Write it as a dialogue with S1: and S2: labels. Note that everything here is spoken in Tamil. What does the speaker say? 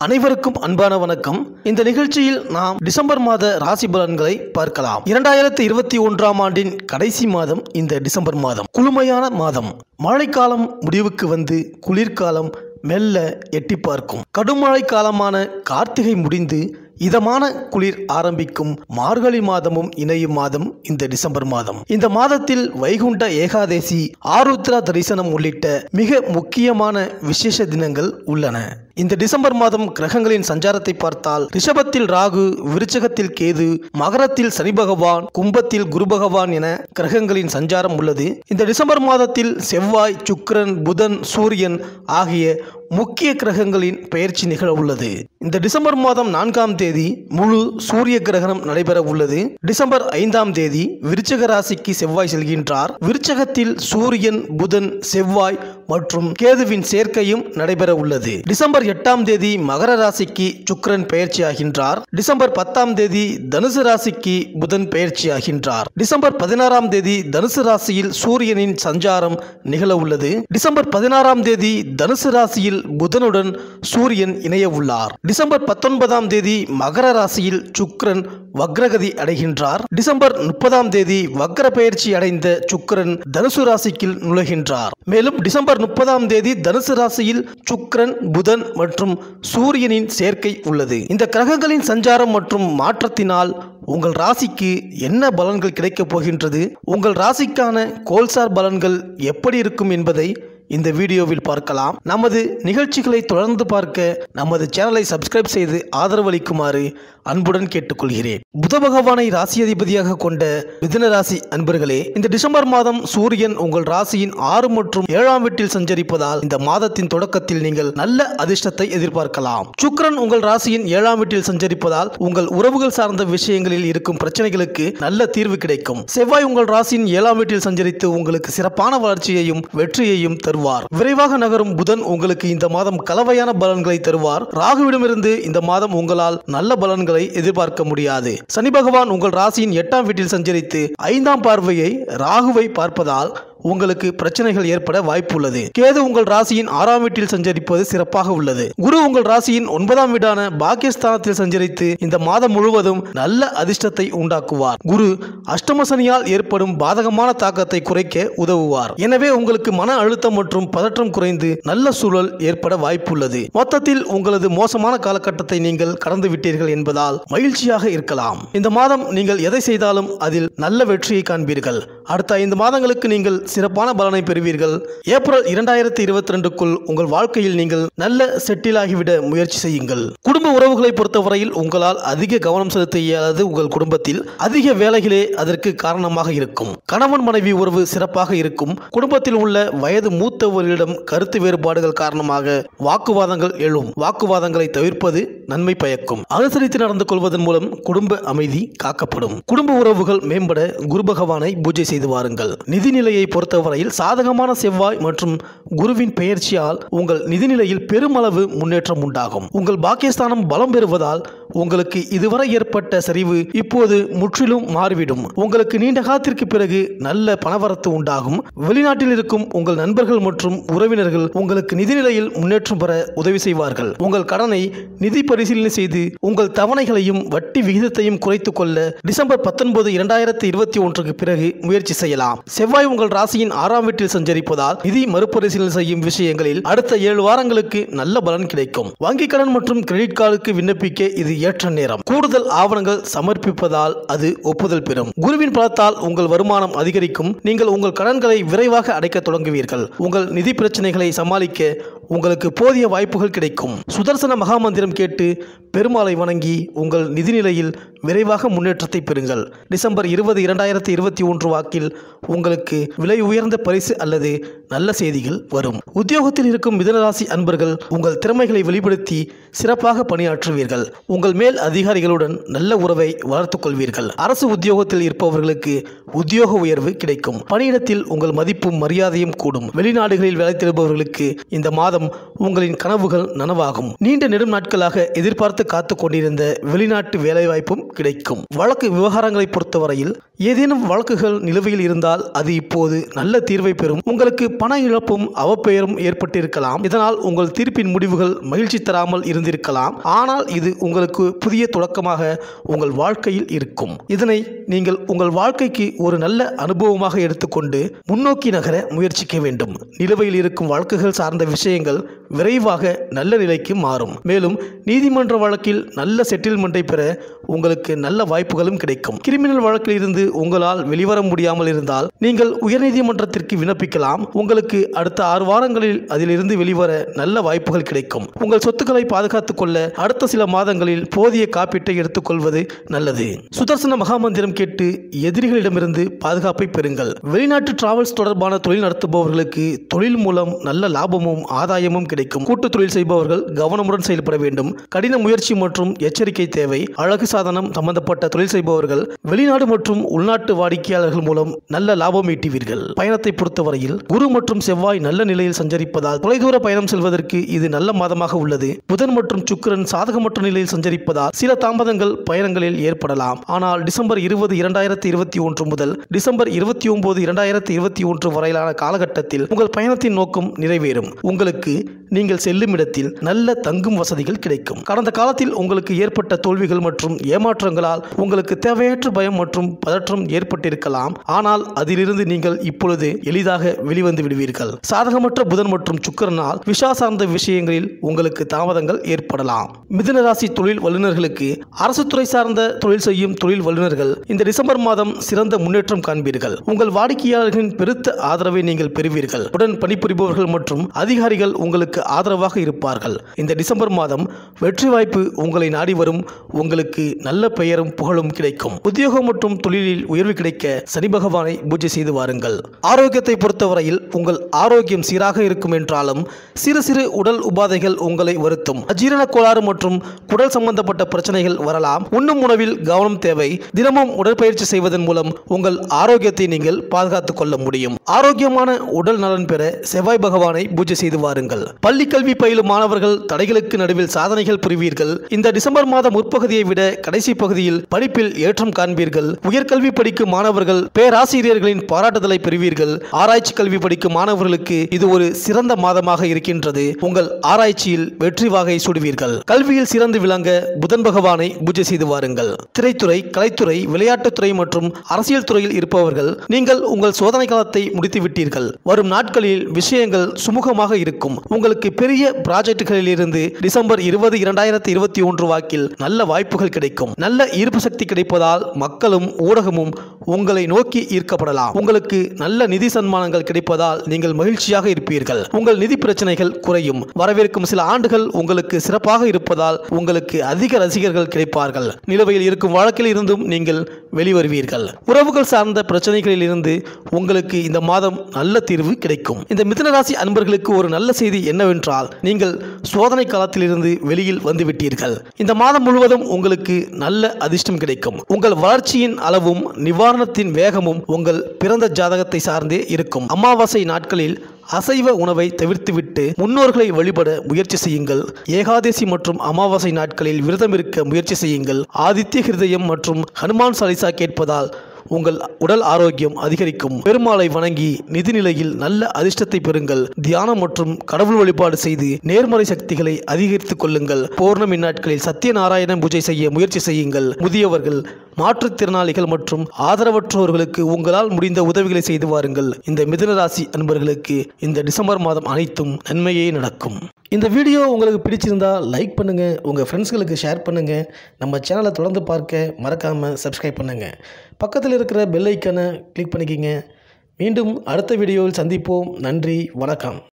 S1: அனைவருக்கும் அன்பான வணக்கம் இந்த நிகழ்ச்சியில் நாம் டிசம்பர் மாத ராசி பலன்களை பார்க்கலாம் இரண்டாயிரத்தி இருபத்தி ஒன்றாம் ஆண்டின் கடைசி மாதம் இந்த டிசம்பர் மாதம் குளுமையான மாதம் மழைக்காலம் முடிவுக்கு வந்து குளிர்காலம் மெல்ல எட்டி பார்க்கும் கடுமழை காலமான கார்த்திகை முடிந்து இதமான குளிர் ஆரம்பிக்கும் மார்கழி மாதமும் இணையும் மாதம் இந்த டிசம்பர் மாதம் இந்த மாதத்தில் வைகுண்ட ஏகாதேசி ஆருத்ரா தரிசனம் உள்ளிட்ட மிக முக்கியமான விசேஷ தினங்கள் உள்ளன இந்த டிசம்பர் மாதம் கிரகங்களின் சஞ்சாரத்தை பார்த்தால் ரிஷபத்தில் ராகு விருச்சகத்தில் கேது மகரத்தில் சனி பகவான் கும்பத்தில் குரு பகவான் என கிரகங்களின் சஞ்சாரம் உள்ளது இந்த டிசம்பர் மாதத்தில் செவ்வாய் சுக்கிரன் புதன் சூரியன் ஆகிய முக்கிய கிரகங்களின் பெயர்ச்சி நிகழ உள்ளது இந்த டிசம்பர் மாதம் நான்காம் தேதி முழு சூரிய கிரகணம் நடைபெற உள்ளது டிசம்பர் ஐந்தாம் தேதி விருச்சக ராசிக்கு செவ்வாய் செல்கின்றார் விருச்சகத்தில் சூரியன் புதன் செவ்வாய் மற்றும் கேதுவின் சேர்க்கையும் நடைபெற உள்ளது டிசம்பர் எட்டாம் தேதி மகர ராசிக்கு சுக்கிரன் பெயர்ச்சி ஆகின்றார் டிசம்பர் பத்தாம் தேதி தனுசு ராசிக்கு புதன் பெயர்ச்சி ஆகின்றார் டிசம்பர் பதினாறாம் தேதி தனுசு ராசியில் சூரியனின் சஞ்சாரம் நிகழ உள்ளது டிசம்பர் பதினாறாம் தேதி தனுசு ராசியில் புதனுடன் சூரியன் இணைய உள்ளார் டிசம்பர் பத்தொன்பதாம் தேதி மகர ராசியில் சுக்கிரன் வக்ரகதி அடைகின்றார் டிசம்பர் முப்பதாம் தேதி வக்ர பெயர்ச்சி அடைந்த சுக்கிரன் தனுசு ராசிக்குள் நுழைகின்றார் மேலும் டிசம்பர் முப்பதாம் தேதி தனுசு ராசியில் சுக்கிரன் புதன் மற்றும் சூரியனின் சேர்க்கை உள்ளது இந்த கிரகங்களின் சஞ்சாரம் மற்றும் மாற்றத்தினால் உங்கள் ராசிக்கு என்ன பலன்கள் கிடைக்கப் போகின்றது உங்கள் ராசிக்கான கோல்சார் பலன்கள் எப்படி இருக்கும் என்பதை இந்த வீடியோவில் பார்க்கலாம் நமது நிகழ்ச்சிகளை தொடர்ந்து பார்க்க நமது சேனலை சப்ஸ்கிரைப் செய்து ஆதரவளிக்குமாறு அன்புடன் கேட்டுக்கொள்கிறேன் புத பகவானை ராசி அதிபதியாக கொண்ட மிதுன ராசி அன்பர்களே இந்த டிசம்பர் மாதம் சூரியன் உங்கள் ராசியின் ஆறு மற்றும் ஏழாம் வீட்டில் சஞ்சரிப்பதால் இந்த மாதத்தின் தொடக்கத்தில் நீங்கள் நல்ல அதிர்ஷ்டத்தை எதிர்பார்க்கலாம் சுக்கிரன் உங்கள் ராசியின் ஏழாம் வீட்டில் சஞ்சரிப்பதால் உங்கள் உறவுகள் சார்ந்த விஷயங்களில் இருக்கும் பிரச்சனைகளுக்கு நல்ல தீர்வு கிடைக்கும் செவ்வாய் உங்கள் ராசியின் ஏழாம் வீட்டில் சஞ்சரித்து உங்களுக்கு சிறப்பான வளர்ச்சியையும் வெற்றியையும் தருவார் விரைவாக நகரும் புதன் உங்களுக்கு இந்த மாதம் கலவையான பலன்களை தருவார் ராகுவிடமிருந்து இந்த மாதம் உங்களால் நல்ல பலன்களை எதிர்பார்க்க முடியாது சனி பகவான் உங்கள் ராசியின் எட்டாம் வீட்டில் சஞ்சரித்து ஐந்தாம் பார்வையை ராகுவை பார்ப்பதால் உங்களுக்கு பிரச்சனைகள் ஏற்பட வாய்ப்பு உள்ளது கேது உங்கள் ராசியின் ஆறாம் வீட்டில் சஞ்சரிப்பது சிறப்பாக உள்ளது குரு உங்கள் ராசியின் ஒன்பதாம் வீடான பாக்கியஸ்தானத்தில் சஞ்சரித்து இந்த மாதம் முழுவதும் நல்ல அதிர்ஷ்டத்தை உண்டாக்குவார் குரு அஷ்டம சனியால் ஏற்படும் பாதகமான தாக்கத்தை குறைக்க உதவுவார் எனவே உங்களுக்கு மன அழுத்தம் மற்றும் பதற்றம் குறைந்து நல்ல சூழல் ஏற்பட வாய்ப்புள்ளது மொத்தத்தில் உங்களது மோசமான காலகட்டத்தை நீங்கள் கடந்து விட்டீர்கள் என்பதால் மகிழ்ச்சியாக இருக்கலாம் இந்த மாதம் நீங்கள் எதை செய்தாலும் அதில் நல்ல வெற்றியை காண்பீர்கள் அடுத்த ஐந்து மாதங்களுக்கு நீங்கள் சிறப்பான பலனை பெறுவீர்கள் ஏப்ரல் இரண்டாயிரத்தி இருபத்தி ரெண்டுக்குள் உங்கள் வாழ்க்கையில் நீங்கள் நல்ல செட்டில் ஆகிவிட முயற்சி செய்யுங்கள் குடும்ப உறவுகளை பொறுத்தவரையில் உங்களால் அதிக கவனம் செலுத்த இயலாது உங்கள் குடும்பத்தில் அதிக வேலைகளே அதற்கு காரணமாக இருக்கும் கணவன் மனைவி உறவு சிறப்பாக இருக்கும் குடும்பத்தில் உள்ள வயது மூத்தவர்களிடம் கருத்து வேறுபாடுகள் காரணமாக வாக்குவாதங்கள் எழும் வாக்குவாதங்களை தவிர்ப்பது நன்மை பயக்கும் அனுசரித்து நடந்து கொள்வதன் மூலம் குடும்ப அமைதி காக்கப்படும் குடும்ப உறவுகள் மேம்பட குரு பகவானை பூஜை செய்து வாருங்கள் நிதிநிலையை பொறுத்தவரையில் சாதகமான செவ்வாய் மற்றும் குருவின் பெயர்ச்சியால் உங்கள் நிதிநிலையில் பெருமளவு முன்னேற்றம் உண்டாகும் உங்கள் பாக்கியஸ்தானம் பலம் பெறுவதால் உங்களுக்கு இதுவரை ஏற்பட்ட சரிவு இப்போது முற்றிலும் மாறிவிடும் உங்களுக்கு நீண்ட காலத்திற்கு பிறகு நல்ல பணவரத்து உண்டாகும் வெளிநாட்டில் இருக்கும் உங்கள் நண்பர்கள் மற்றும் உறவினர்கள் உங்களுக்கு நிதிநிலையில் முன்னேற்றம் பெற உதவி செய்வார்கள் உங்கள் கடனை நிதி பரிசீலனை செய்து உங்கள் தவணைகளையும் வட்டி விகிதத்தையும் குறைத்துக் கொள்ள டிசம்பர் பத்தொன்பது இரண்டாயிரத்தி இருபத்தி ஒன்றுக்கு பிறகு முயற்சி செய்யலாம் செவ்வாய் உங்கள் ராசியின் ஆறாம் வீட்டில் சஞ்சரிப்பதால் நிதி மறுபரிசீலனை செய்யும் விஷயங்களில் அடுத்த ஏழு வாரங்களுக்கு நல்ல பலன் கிடைக்கும் வங்கிக் கடன் மற்றும் கிரெடிட் கார்டுக்கு விண்ணப்பிக்க இது ஏற்ற நேரம் கூடுதல் ஆவணங்கள் சமர்ப்பிப்பதால் அது ஒப்புதல் பெறும் குருவின் பலத்தால் உங்கள் வருமானம் அதிகரிக்கும் நீங்கள் உங்கள் கடன்களை விரைவாக அடைக்க தொடங்குவீர்கள் உங்கள் நிதி பிரச்சனைகளை சமாளிக்க உங்களுக்கு போதிய வாய்ப்புகள் கிடைக்கும் சுதர்சன மகாமந்திரம் கேட்டு பெருமாளை வணங்கி உங்கள் நிதிநிலையில் விரைவாக முன்னேற்றத்தை பெறுங்கள் டிசம்பர் இருபது இரண்டாயிரத்தி இருபத்தி ஒன்று வாக்கில் உங்களுக்கு விலை உயர்ந்த பரிசு அல்லது நல்ல செய்திகள் வரும் உத்தியோகத்தில் இருக்கும் மிதனராசி அன்பர்கள் உங்கள் திறமைகளை வெளிப்படுத்தி சிறப்பாக பணியாற்றுவீர்கள் உங்கள் உங்கள் மேல் அதிகாரிகளுடன் நல்ல உறவை வளர்த்துக் கொள்வீர்கள் அரசு உத்தியோகத்தில் இருப்பவர்களுக்கு உத்தியோக உயர்வு கிடைக்கும் பணியிடத்தில் உங்கள் மதிப்பும் மரியாதையும் கூடும் வெளிநாடுகளில் வேலை தேடுபவர்களுக்கு இந்த மாதம் உங்களின் கனவுகள் நனவாகும் நீண்ட நெடும் நாட்களாக எதிர்பார்த்து காத்து கொண்டிருந்த வெளிநாட்டு வேலைவாய்ப்பும் கிடைக்கும் வழக்கு விவகாரங்களை பொறுத்தவரையில் ஏதேனும் வழக்குகள் நிலுவையில் இருந்தால் அது இப்போது நல்ல தீர்வை பெறும் உங்களுக்கு பண இழப்பும் அவப்பெயரும் ஏற்பட்டிருக்கலாம் இதனால் உங்கள் தீர்ப்பின் முடிவுகள் மகிழ்ச்சி தராமல் இருந்திருக்கலாம் ஆனால் இது உங்களுக்கு புதிய தொடக்கமாக உங்கள் வாழ்க்கையில் இருக்கும் இதனை நீங்கள் உங்கள் வாழ்க்கைக்கு ஒரு நல்ல அனுபவமாக எடுத்துக்கொண்டு முன்னோக்கி நகர முயற்சிக்க வேண்டும் நிலுவையில் இருக்கும் வழக்குகள் சார்ந்த விஷயங்கள் விரைவாக நல்ல நிலைக்கு மாறும் மேலும் நீதிமன்ற வழக்கில் நல்ல செட்டில்மெண்ட்டை பெற உங்களுக்கு நல்ல வாய்ப்புகளும் கிடைக்கும் கிரிமினல் வழக்கில் இருந்து உங்களால் வெளிவர முடியாமல் இருந்தால் நீங்கள் உயர்நீதிமன்றத்திற்கு விண்ணப்பிக்கலாம் உங்களுக்கு அடுத்த ஆறு வாரங்களில் அதிலிருந்து வெளிவர நல்ல வாய்ப்புகள் கிடைக்கும் உங்கள் சொத்துக்களை பாதுகாத்துக் கொள்ள அடுத்த சில மாதங்களில் போதிய காப்பீட்டை எடுத்துக்கொள்வது நல்லது சுதர்சன மகாமந்திரம் கேட்டு எதிரிகளிடமிருந்து பாதுகாப்பை பெறுங்கள் வெளிநாட்டு டிராவல்ஸ் தொடர்பான தொழில் நடத்துபவர்களுக்கு தொழில் மூலம் நல்ல லாபமும் ஆதாயமும் கிடைக்கும் கூட்டு தொழில் செய்பவர்கள் கவனமுடன் செயல்பட வேண்டும் கடின முயற்சி மற்றும் எச்சரிக்கை தேவை அழகு சாதனம் சம்பந்தப்பட்ட தொழில் செய்பவர்கள் வெளிநாடு மற்றும் உள்நாட்டு வாடிக்கையாளர்கள் மூலம் நல்ல லாபம் ஈட்டுவீர்கள் பயணத்தை பொறுத்தவரையில் குரு மற்றும் செவ்வாய் நல்ல நிலையில் சஞ்சரிப்பதால் தொலைதூர பயணம் செல்வதற்கு இது நல்ல மாதமாக உள்ளது புதன் மற்றும் சுக்கிரன் சாதகமற்ற நிலையில் சஞ்சரிப்பதால் சில தாமதங்கள் பயணங்களில் ஏற்படலாம் ஆனால் டிசம்பர் இருபது இரண்டாயிரத்தி இருபத்தி ஒன்று முதல் டிசம்பர் இருபத்தி ஒன்பது இரண்டாயிரத்தி இருபத்தி ஒன்று வரையிலான காலகட்டத்தில் உங்கள் பயணத்தின் நோக்கம் நிறைவேறும் உங்களுக்கு நீங்கள் செல்லும் இடத்தில் நல்ல தங்கும் வசதிகள் கிடைக்கும் கடந்த காலத்தில் உங்களுக்கு ஏற்பட்ட தோல்விகள் மற்றும் ஏமாற்றங்களால் உங்களுக்கு தேவையற்ற பயம் மற்றும் பதற்றம் ஏற்பட்டிருக்கலாம் ஆனால் அதிலிருந்து நீங்கள் இப்பொழுது எளிதாக வெளிவந்து விடுவீர்கள் சாதகமற்ற புதன் மற்றும் சுக்கிரனால் விஷா சார்ந்த விஷயங்களில் உங்களுக்கு தாமதங்கள் ஏற்படலாம் மிதுன ராசி தொழில் வல்லுநர்களுக்கு அரசு துறை சார்ந்த தொழில் செய்யும் தொழில் வல்லுநர்கள் இந்த டிசம்பர் மாதம் சிறந்த முன்னேற்றம் காண்பீர்கள் உங்கள் வாடிக்கையாளர்களின் பெருத்த ஆதரவை நீங்கள் பெறுவீர்கள் உடன் பணிபுரிபவர்கள் மற்றும் அதிகாரிகள் உங்களுக்கு ஆதரவாக இருப்பார்கள் இந்த டிசம்பர் மாதம் வெற்றி வாய்ப்பு உங்களை நாடி வரும் உங்களுக்கு நல்ல பெயரும் புகழும் கிடைக்கும் உத்தியோகம் மற்றும் தொழிலில் உயர்வு கிடைக்க சனி பகவானை பூஜை செய்து வாருங்கள் ஆரோக்கியத்தை பொறுத்தவரையில் உங்கள் ஆரோக்கியம் சீராக இருக்கும் என்றாலும் சிறு சிறு உடல் உபாதைகள் உங்களை வருத்தும் அஜீரண கோளாறு மற்றும் குடல் சம்பந்தப்பட்ட பிரச்சனைகள் வரலாம் உண்ணும் உணவில் கவனம் தேவை தினமும் உடற்பயிற்சி செய்வதன் மூலம் உங்கள் ஆரோக்கியத்தை நீங்கள் பாதுகாத்துக் கொள்ள முடியும் ஆரோக்கியமான உடல் நலன் பெற செவ்வாய் பகவானை பூஜை செய்து வாருங்கள் பள்ளி கல்வி பயிலும் மாணவர்கள் தடைகளுக்கு நடுவில் சாதனைகள் புரிவீர்கள் இந்த டிசம்பர் மாத முற்பகுதியை விட கடைசி பகுதியில் படிப்பில் ஏற்றம் காண்பீர்கள் உயர்கல்வி படிக்கும் மாணவர்கள் பேராசிரியர்களின் பாராட்டுதலை பெறுவீர்கள் ஆராய்ச்சி கல்வி படிக்கும் மாணவர்களுக்கு இது ஒரு சிறந்த மாதமாக இருக்கின்றது உங்கள் ஆராய்ச்சியில் வெற்றி வாகை சுடுவீர்கள் கல்வியில் சிறந்து விளங்க புதன் பகவானை பூஜை செய்து வாருங்கள் திரைத்துறை கலைத்துறை விளையாட்டுத்துறை மற்றும் அரசியல் துறையில் இருப்பவர்கள் நீங்கள் உங்கள் சோதனை காலத்தை முடித்து விட்டீர்கள் வரும் நாட்களில் விஷயங்கள் சுமூகமாக இருக்கும் உங்களுக்கு பெரிய ப்ராஜெக்டுகளில் இருந்து டிசம்பர் இருபது இரண்டாயிரத்தி இருபத்தி ஒன்று வாக்கில் நல்ல வாய்ப்புகள் கிடைக்கும் நல்ல ஈர்ப்பு சக்தி கிடைப்பதால் மக்களும் ஊடகமும் உங்களை நோக்கி ஈர்க்கப்படலாம் உங்களுக்கு நல்ல நிதி சன்மானங்கள் கிடைப்பதால் நீங்கள் மகிழ்ச்சியாக இருப்பீர்கள் உங்கள் நிதி பிரச்சனைகள் குறையும் வரவிருக்கும் சில ஆண்டுகள் உங்களுக்கு சிறப்பாக இருப்பதால் உங்களுக்கு அதிக ரசிகர்கள் கிடைப்பார்கள் நிலுவையில் இருக்கும் வழக்கில் இருந்தும் நீங்கள் வெளிவருவீர்கள் உறவுகள் சார்ந்த பிரச்சனைகளில் இருந்து உங்களுக்கு இந்த மாதம் நல்ல தீர்வு கிடைக்கும் இந்த மிதுனராசி அன்பர்களுக்கு ஒரு நல்ல செய்தி என்னவென்றால் நீங்கள் சோதனை காலத்திலிருந்து வெளியில் வந்துவிட்டீர்கள் இந்த மாதம் முழுவதும் உங்களுக்கு நல்ல அதிர்ஷ்டம் கிடைக்கும் உங்கள் வளர்ச்சியின் அளவும் நிவாரணத்தின் வேகமும் உங்கள் பிறந்த ஜாதகத்தை சார்ந்தே இருக்கும் அமாவாசை நாட்களில் அசைவ உணவை தவிர்த்துவிட்டு முன்னோர்களை வழிபட முயற்சி செய்யுங்கள் ஏகாதசி மற்றும் அமாவாசை நாட்களில் விரதம் இருக்க முயற்சி செய்யுங்கள் ஆதித்ய ஹிருதயம் மற்றும் ஹனுமான் சாலிசா கேட்பதால் உங்கள் உடல் ஆரோக்கியம் அதிகரிக்கும் பெருமாளை வணங்கி நிதிநிலையில் நல்ல அதிர்ஷ்டத்தை பெறுங்கள் தியானம் மற்றும் கடவுள் வழிபாடு செய்து நேர்மறை சக்திகளை அதிகரித்துக் கொள்ளுங்கள் பௌர்ணமி நாட்களில் சத்யநாராயண பூஜை செய்ய முயற்சி செய்யுங்கள் முதியவர்கள் மாற்றுத்திறனாளிகள் மற்றும் ஆதரவற்றோர்களுக்கு உங்களால் முடிந்த உதவிகளை செய்து வாருங்கள் இந்த மிதுன ராசி அன்பர்களுக்கு இந்த டிசம்பர் மாதம் அனைத்தும் நன்மையே நடக்கும் இந்த வீடியோ உங்களுக்கு பிடிச்சிருந்தா லைக் பண்ணுங்கள் உங்கள் ஃப்ரெண்ட்ஸ்களுக்கு ஷேர் பண்ணுங்கள் நம்ம சேனலை தொடர்ந்து பார்க்க மறக்காமல் சப்ஸ்கிரைப் பண்ணுங்கள் பக்கத்தில் இருக்கிற பெல் ஐக்கனை கிளிக் பண்ணிக்கிங்க மீண்டும் அடுத்த வீடியோவில் சந்திப்போம் நன்றி வணக்கம்